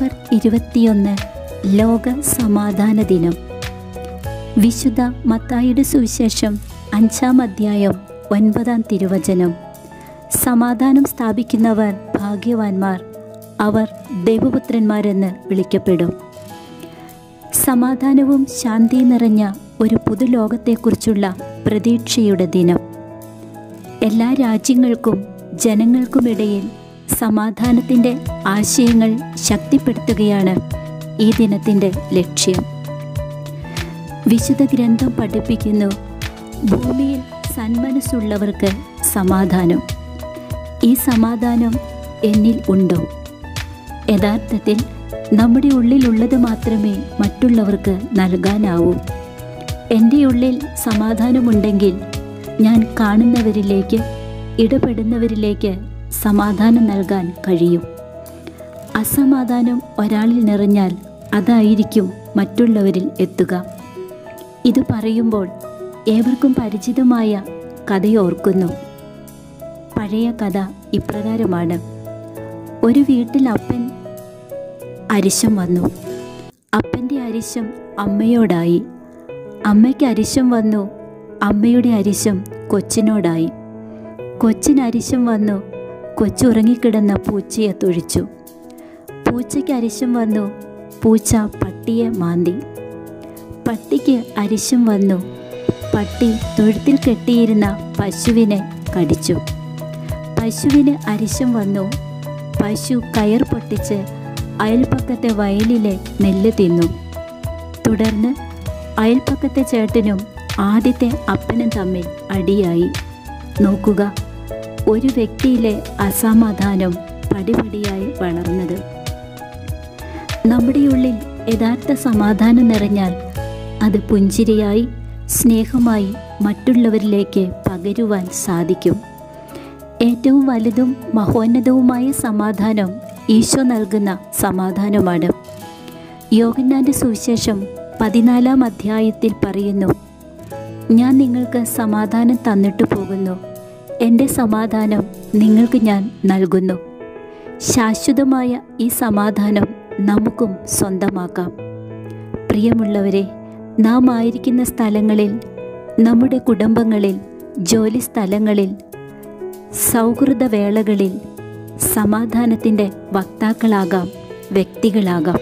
December ഇരുപത്തിയൊന്ന് ലോക സമാധാന ദിനം വിശുദ്ധ മത്തായിയുടെ സുവിശേഷം അഞ്ചാം അധ്യായം ഒൻപതാം തിരുവചനം സമാധാനം സ്ഥാപിക്കുന്നവർ ഭാഗ്യവാന്മാർ അവർ ദൈവപുത്രന്മാരെന്ന് വിളിക്കപ്പെടും സമാധാനവും ശാന്തിയും നിറഞ്ഞ ഒരു പുതുലോകത്തെക്കുറിച്ചുള്ള പ്രതീക്ഷയുടെ ദിനം എല്ലാ രാജ്യങ്ങൾക്കും ജനങ്ങൾക്കുമിടയിൽ സമാധാനത്തിൻ്റെ ആശയങ്ങൾ ശക്തിപ്പെടുത്തുകയാണ് ഈ ദിനത്തിൻ്റെ ലക്ഷ്യം വിശുദ്ധ ഗ്രന്ഥം പഠിപ്പിക്കുന്നു ഭൂമിയിൽ സന്മനസ്സുള്ളവർക്ക് സമാധാനം ഈ സമാധാനം എന്നിൽ ഉണ്ടോ യഥാർത്ഥത്തിൽ നമ്മുടെ ഉള്ളിലുള്ളത് മാത്രമേ മറ്റുള്ളവർക്ക് നൽകാനാവൂ എൻ്റെ ഉള്ളിൽ സമാധാനമുണ്ടെങ്കിൽ ഞാൻ കാണുന്നവരിലേക്ക് ഇടപെടുന്നവരിലേക്ക് സമാധാനം നൽകാൻ കഴിയും അസമാധാനം ഒരാളിൽ നിറഞ്ഞാൽ അതായിരിക്കും മറ്റുള്ളവരിൽ എത്തുക ഇത് പറയുമ്പോൾ ഏവർക്കും പരിചിതമായ കഥയോർക്കുന്നു പഴയ കഥ ഇപ്രകാരമാണ് ഒരു വീട്ടിൽ അപ്പൻ അരിശം വന്നു അപ്പൻ്റെ അരിശം അമ്മയോടായി അമ്മയ്ക്ക് അരിശം വന്നു അമ്മയുടെ അരിശം കൊച്ചിനോടായി കൊച്ചിന് അരിശം വന്നു കൊച്ചുറങ്ങിക്കിടന്ന പൂച്ചയെ തൊഴിച്ചു പൂച്ചയ്ക്ക് അരിശം വന്നു പൂച്ച പട്ടിയെ മാന്തി പട്ടിക്ക് അരിശം വന്നു പട്ടി തൊഴുത്തിൽ കെട്ടിയിരുന്ന പശുവിനെ കടിച്ചു പശുവിന് അരിശം വന്നു പശു കയർ പൊട്ടിച്ച് അയൽപ്പക്കത്തെ വയലിലെ നെല്ല് തിന്നു തുടർന്ന് അയൽപ്പക്കത്തെ ചേട്ടനും ആദ്യത്തെ അപ്പനും തമ്മിൽ അടിയായി നോക്കുക ഒരു വ്യക്തിയിലെ അസമാധാനം പടിപടിയായി വളർന്നത് നമ്മുടെ ഉള്ളിൽ യഥാർത്ഥ സമാധാനം നിറഞ്ഞാൽ അത് പുഞ്ചിരിയായി സ്നേഹമായി മറ്റുള്ളവരിലേക്ക് പകരുവാൻ സാധിക്കും ഏറ്റവും വലുതും മഹോന്നതവുമായ സമാധാനം ഈശോ നൽകുന്ന സമാധാനമാണ് യോഗന്നാൻ്റെ സുവിശേഷം പതിനാലാം അധ്യായത്തിൽ പറയുന്നു ഞാൻ നിങ്ങൾക്ക് സമാധാനം തന്നിട്ട് പോകുന്നു എൻ്റെ സമാധാനം നിങ്ങൾക്ക് ഞാൻ നൽകുന്നു ശാശ്വതമായ ഈ സമാധാനം നമുക്കും സ്വന്തമാക്കാം പ്രിയമുള്ളവരെ നാം ആയിരിക്കുന്ന സ്ഥലങ്ങളിൽ നമ്മുടെ കുടുംബങ്ങളിൽ ജോലി സ്ഥലങ്ങളിൽ സൗഹൃദ വേളകളിൽ സമാധാനത്തിൻ്റെ വക്താക്കളാകാം വ്യക്തികളാകാം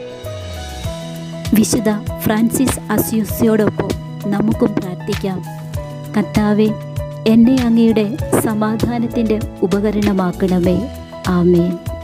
വിശുദ്ധ ഫ്രാൻസിസ് അസ്യൂസിയോടൊപ്പം നമുക്കും പ്രാർത്ഥിക്കാം കർത്താവെ എന്നെ അങ്ങയുടെ സമാധാനത്തിൻ്റെ ഉപകരണമാക്കണമേ ആമേൻ